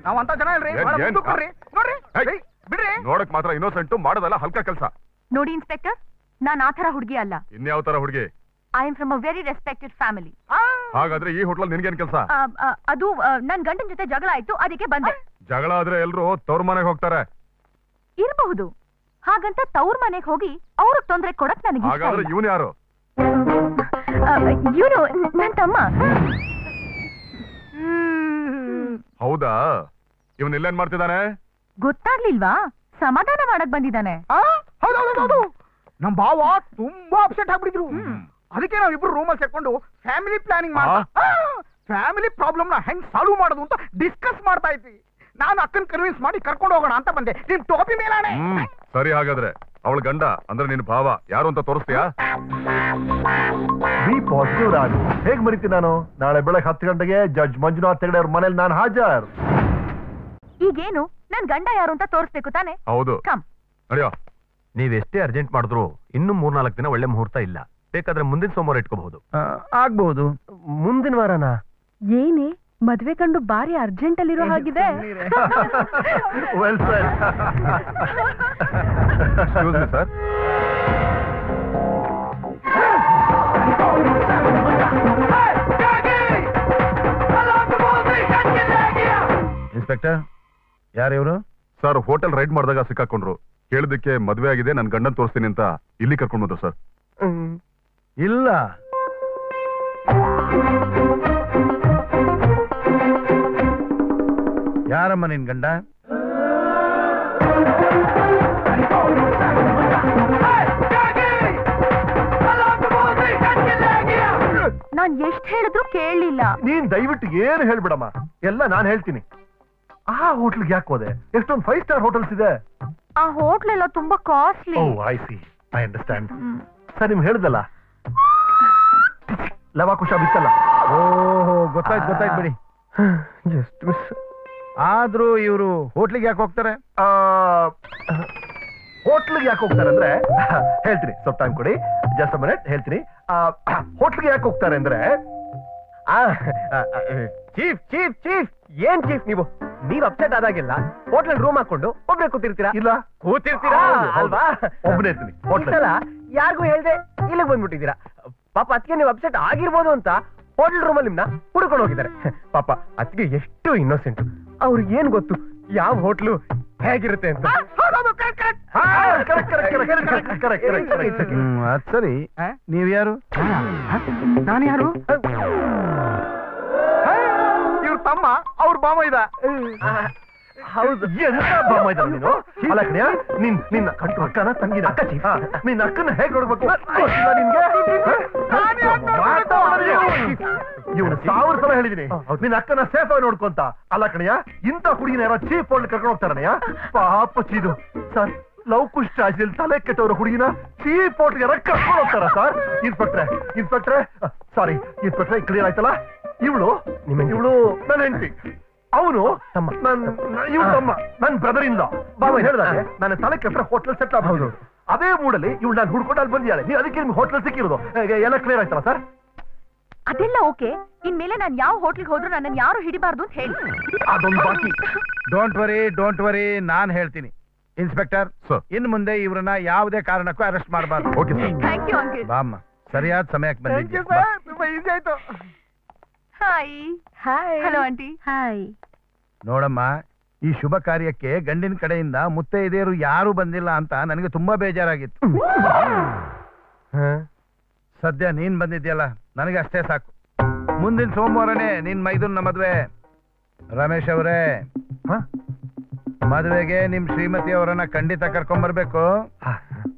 ನಾವ್ ಅಂತ ಜನ ಇಲ್ರಿ ಏನ್- ಬಹಳ ಏನ್- ಮುಂದಕ್ಕೆ ಬರ್ರಿ. ನೋಡ್ರಿ ಏಯ್. ಏಯ್, ಬಿಡ್ರಿ ನೋಡಕ್ ಮಾತ್ರ ಇನ್ನೋಸೆಂಟು ಮಾಡೋದಲ್ಲ ಹಲ್ಕ ಕೆಲಸ ನೋಡಿ ಇನ್ಸ್ಪೆಕ್ಟರ್ ನಾನ್ ಆ ಥರ ಹುಡುಗಿ ಅಲ್ಲ ಇನ್ಯಾವ ತರ ಹುಡುಗಿ I am from a very respected family ಆ, ಹಾಗಾದ್ರೆ ಈ ಹೋಟ್ಲಲ್ಲಿ ನಿನ್ಗೇನ್ ಕೆಲಸ ಅದು ಆ, ನನ್ ಗಂಡನ್ ಜೊತೆ ಜಗಳ ಆಯ್ತು ಅದಕ್ಕೆ ಬಂದೆ ಜಗಳ ಆದ್ರೆ ಎಲ್ರು ತವ್ರ ಮನೆಗೆ ಹೋಗ್ತಾರೆ ಇರಬಹುದು ಹಾಗಂತ ತವ್ರ ಮನೆಗ್ ಹೋಗಿ ಅವ್ರಿಗೆ ತೊಂದ್ರೆ ಕೊಡಕ್ ನನಗೆ ಹಾಗಾದ್ರೆ ಇವನ್ ಯಾರು ಇವನು ನನ್ ತಮ್ಮ ಹೌದಾ ಇವನ್ ಇಲ್ಲೇನ್ ಮಾಡ್ತಿದ್ದಾನೆ ಗೊತ್ತಾಗ್ಲಿಲ್ವಾ ಸಮಾಧಾನ ಮಾಡಕ್ ಬಂದಿದ್ದಾನೆ ಆ, ಹೌದು ಹೌದು ಹೌದು ನಮ್ ಭಾವ ತುಂಬಾ ಅಪ್ಸೆಟ್ ಆಗ್ಬಿಟ್ಟಿದ್ರು ಅದಕ್ಕೆ ನಾವ್ ಇಬ್ರು ರೂಮಲ್ಲಿ ಸೇರ್ಕೊಂಡು ಫ್ಯಾಮಿಲಿ ಪ್ಲಾನಿಂಗ್ ಮಾಡ ಫ್ಯಾಮಿಲಿ ಪ್ರಾಬ್ಲಮ್ ನ ಹೆಂಗ್ ಸಾಲ್ವ್ ಮಾಡೋದು ಅಂತ ಡಿಸ್ಕಸ್ ಮಾಡ್ತಾ ಇದ್ವಿ ನಾನು ಅಕ್ಕನ್ ಕನ್ವಿನ್ಸ್ ಮಾಡಿ ಕರ್ಕೊಂಡು ಹೋಗೋಣ ಅಂತ ಬಂದೆ ನಿಮ್ ಟೋಪಿ ಮೇಲಾಣೆ ಹ್ಮ್ ಸರಿ ಹಾಗಾದ್ರೆ ಅವಳ ಗಂಡ ಅಂದ್ರೆ ನಿನ್ ಭಾವ ಯಾರು ಅಂತ ತೋರಿಸ್ತೀಯಾ ಬಿ ಪಾಸಿಟಿವ್ ರಾಜ್ ಹೇಗ್ ಮರಿತೀನಿ ನಾನು ನಾಳೆ ಬೆಳಗ್ಗೆ ಹತ್ತು ಗಂಟೆಗೆ ಜಡ್ಜ್ ಮಂಜುನಾಥ್ ಹೆಗಡೆ ಅವ್ರ ಮನೇಲಿ ನಾನು ಹಾಜರ್ ಈಗೇನು ನನ್ ಗಂಡ ಯಾರು ಅಂತ ತೋರಿಸ್ಬೇಕು ತಾನೆ ಹೌದು ಕಮ್ ನಡೆಯೋ ನೀವೆಷ್ಟೇ ಅರ್ಜೆಂಟ್ ಮಾಡಿದ್ರು ಇನ್ನೂ ಮೂರ್ನಾಲ್ಕು ದಿನ ಒಳ್ಳೆ ಮುಹೂರ್ತ ಇಲ್ಲ ಬೇಕಾದ್ರೆ ಮುಂದಿನ ಸೋಮವಾರ ಇಟ್ಕೋಬಹುದು ಆಗ್ಬಹುದು ಮುಂದಿನ ವಾರನಾ ಏನೇ ಮದ್ವೆ ಕಂಡು ಬಾರಿ ಅರ್ಜೆಂಟ್ ಅಲ್ಲಿರೋ ಹಾಗಿದೆ ವೆಲ್ ಸರ್ ಸರ್ ಇನ್ಸ್ಪೆಕ್ಟರ್ ಯಾರು ಇವರು ಸರ್ ಹೋಟೆಲ್ ರೈಡ್ ಮಾಡಿದಾಗ ಸಿಕ್ಕಾಕೊಂಡ್ರು ಕೇಳಿದಕ್ಕೆ ಮದ್ವೆ ಆಗಿದೆ ನನ್ ಗಂಡನ್ ತೋರಿಸ್ತೀನಿ ಅಂತ ಇಲ್ಲಿ ಕರ್ಕೊಂಡ್ ಬಂದ್ರು ಸರ್ ಇಲ್ಲ ಯಾರಮ್ಮ ನಿನ್ ಗಂಡ ನಾನ್ ಎಷ್ಟ್ ಹೇಳಿದ್ರು ಕೇಳಲಿಲ್ಲ ನೀನ್ ದಯವಿಟ್ಟು ಏನು ಹೇಳ್ಬಿಡಮ್ಮ ಎಲ್ಲ ನಾನು ಹೇಳ್ತೀನಿ ಆ ಹೋಟ್ಲ್ಗೆ ಯಾಕೆ ಹೋದೆ ಎಷ್ಟೊಂದು ಫೈವ್ ಸ್ಟಾರ್ ಹೋಟೆಲ್ಸ್ ಇದೆ ಆ ಹೋಟ್ಲ್ ಎಲ್ಲ ತುಂಬಾ costly oh I see I understand sir ನಿಮ್ಗೆ ಹೇಳ್ದಲ್ಲ ಲವಾಕುಶ ಬಿತ್ತಲ್ಲ ಓಹೋ ಗೊತ್ತಾಯ್ತು ಗೊತ್ತಾಯ್ತು ಬಿಡಿ ಜಸ್ಟ್ ಮಿಸ್ ಆದ್ರೂ ಇವರು ಹೋಟ್ಲಿಗೆ ಯಾಕೆ ಹೋಗ್ತಾರೆ ಹೋಟ್ಲಿಗೆ ಯಾಕೆ ಹೋಗ್ತಾರೆ ಅಂದ್ರೆ ಹೇಳ್ತೀನಿ ಸ್ವಲ್ಪ ಟೈಮ್ ಕೊಡಿ ಜಸ್ಟ್ ಮಿನಿಟ್ ಹೇಳ್ತೀನಿ ಹೋಟ್ಲಿಗೆ ಯಾಕೆ ಹೋಗ್ತಾರೆ ಅಂದ್ರೆ ಚೀಫ್ ಚೀಫ್ ಚೀಫ್ ಏನ್ ಚೀಫ್ ನೀವು ನೀವ್ ಅಪ್ಸೆಟ್ ಆದಾಗೆಲ್ಲ ಹೋಟ್ಲಲ್ಲಿ ರೂಮ್ ಹಾಕೊಂಡು ಒಬ್ರೇ ಕೂತಿರ್ತೀರಾ ಇಲ್ಲ ಕೂತಿರ್ತೀರಾ ಹೌದು, ಹೌದು. ಅಲ್ವಾ ಒಬ್ನೇ ಇರ್ತೀನಿ ಈ ಹೋಟ್ಲಲ್ಲಿ. ಸಲ ಯಾರಿಗೂ ಹೇಳ್ದೆ ಇಲ್ಲಿಗೆ ಬಂದ್ಬಿಟ್ಟಿದ್ದೀರಾ ಪಾಪ ಅದಕ್ಕೆ ನೀವು ಅಪ್ಸೆಟ್ ಆಗಿರ್ಬೋದು ಅಂತ ಹೋಟೆಲ್ ರೂಮಲ್ಲಿ ನಿಮ್ನ ಹುಡ್ಕೊಂಡು ಹೋಗಿದ್ದಾರೆ ಪಾಪ ಅದಕ್ಕೆ ಎಷ್ಟು ಇನ್ನೋಸೆಂಟ್ ಅವ್ರಿಗೆ ಏನ್ ಗೊತ್ತು ಯಾವ ಹೋಟ್ಲು ಹೇಗಿರುತ್ತೆ ಅಂತ ಹಾ, correct, correct, correct, correct, correct, correct, correct, correct. ಅದ್ ಸರಿ ನೀವ್ ಯಾರು ನಾನು ಯಾರು ಇವ್ರ ತಮ್ಮ ಅವ್ರ ಬಾಮ ಇದ ಹೌದು ಎಂತ ಬಾಮ ಇದ್ದಾನೆ ನೀನು ಅಲ್ಲ ಕಣಯ್ಯ, ನಿನ್ ನಿನ್ನ ಕಟ್ಟು ಅಕ್ಕನ ತಂಗಿನ ಅಕ್ಕ ಚೀಫ ನಿನ್ನ ಅಕ್ಕನ ಹೇಗ್ ನೋಡ್ಬೇಕು ಗೊತ್ತಿಲ್ಲ ನಿನ್ಗೆ ಇವನು ಸಾವಿರ ಸಲ ಹೇಳಿದೀನಿ ನಿನ್ನ ಅಕ್ಕನ ಸೇಫ್ ಆಗಿ ನೋಡ್ಕೊಂತ ಅಲ್ಲ ಕಣಯ್ಯ ಇಂಥ ಹುಡುಗಿನ ಯಾರೋ ಚೀಫ್ ಹೋಟ್ಲ್ ಕರ್ಕೊಂಡು ಹೋಗ್ತಾರನಯ್ಯ ಪಾಪ ಚೀದು ಸರ್ ಲವ್ ಕುಶ್ ಚಾರ್ಜಲ್ಲಿ ತಲೆ ಕೆಟ್ಟವ್ರ ಹುಡುಗಿನ ಚೀಫ್ ಹೋಟ್ಲ್ಗೆ ಯಾರೋ ಕರ್ಕೊಂಡು ಹೋಗ್ತಾರ ಸರ್ ಇನ್ಸ್ಪೆಕ್ಟ್ರೆ ಇನ್ಸ್ಪೆಕ್ಟ್ರೆ ಸಾರಿ ಇನ್ಸ್ಪೆಕ್ಟ್ರೆ ಕ್ಲಿಯರ್ ಆಯ್ತಲ್ಲ ಇವಳು ನಿಮ್ಮ ಇವಳು ನನ್ನ ಹೆಂಡತಿ ಅವನು ತಮ್ಮ. ನನ್ನ ಇವ್ನ ತಮ್ಮ ನನ್ನ ಬ್ರದರ್ ಇಂದ ಬಾಬಾ ಹೇಳ್ದಾಗೆ ನನ್ನ ತಲೆ ಕೆಟ್ಟರೆ ಹೋಟ್ಲ್ ಸೆಟ್ ಆಗ್ಬೋದು ಅದೇ ಮೂಡಲ್ಲಿ ಇವಳು ನಾನು ಹುಡ್ಕೊಂಡು ಅಲ್ಲಿ ಬಂದಿದ್ದಾಳೆ ನೀವು ಅದಕ್ಕೆ ನಿಮ್ಗೆ ಹೋಟ್ಲ್ ಸಿಕ್ಕಿರೋದು ಹೇಗೆ ಎಲ್ಲ ಕ್ಲಿಯರ್ ಆಯ್ತಲ್ಲ ಸರ್ ಅದೆಲ್ಲ ಓಕೆ ಇನ್ಮೇಲೆ ನಾನ್ ಯಾವ ಹೋಟ್ಲಿಗೆ ಹೋದ್ರು ನನ್ನನ್ನು ಯಾರು ಹಿಡಿಬಾರ್ದು ಅಂತ ಹೇಳಿ ಅದೊಂದು ಬಾಕಿ ಡೋಂಟ್ ವರಿ ಡೋಂಟ್ ವರಿ ನಾನ್ ಹೇಳ್ತೀನಿ ಇನ್ಸ್ಪೆಕ್ಟರ್ Sir. ಇನ್ ಮುಂದೆ ಇವ್ರನ್ನ ಯಾವುದೇ ಕಾರಣಕ್ಕೂ ಅರೆಸ್ಟ್ ಮಾಡಬಾರ್ದು okay sir thank you uncle ಬಾಮ್ಮ ಸರಿಯಾದ ಸಮಯಕ್ಕೆ ಥ್ಯಾಂಕ್ ಯು ಬಂದಿದ್ದೆ ಸರ್ ತುಂಬಾ ಈಸಿ ಆಯ್ತು hi hi hello aunty hi ನೋಡಮ್ಮ ಈ ಶುಭ ಕಾರ್ಯಕ್ಕೆ ಗಂಡಿನ ಕಡೆಯಿಂದ ಮುತ್ತೈದೆಯರು ಯಾರು ಬಂದಿಲ್ಲ ಅಂತ ನನಗೆ ತುಂಬಾ ಬೇಜಾರಾಗಿತ್ತು ಸದ್ಯ ನೀನ್ ಬಂದಿದ್ಯಲ್ಲ ನನಗೆ ಅಷ್ಟೇ ಸಾಕು ಮುಂದಿನ ಸೋಮವಾರನೇ ನಿನ್ ಮೈದುನ ಮದ್ವೆ ರಮೇಶ್ ಅವರೇ ಹ? ಮದುವೆಗೆ ನಿಮ್ ಶ್ರೀಮತಿ ಅವರನ್ನ ಖಂಡಿತ ಕರ್ಕೊಂಡ್ ಬರ್ಬೇಕು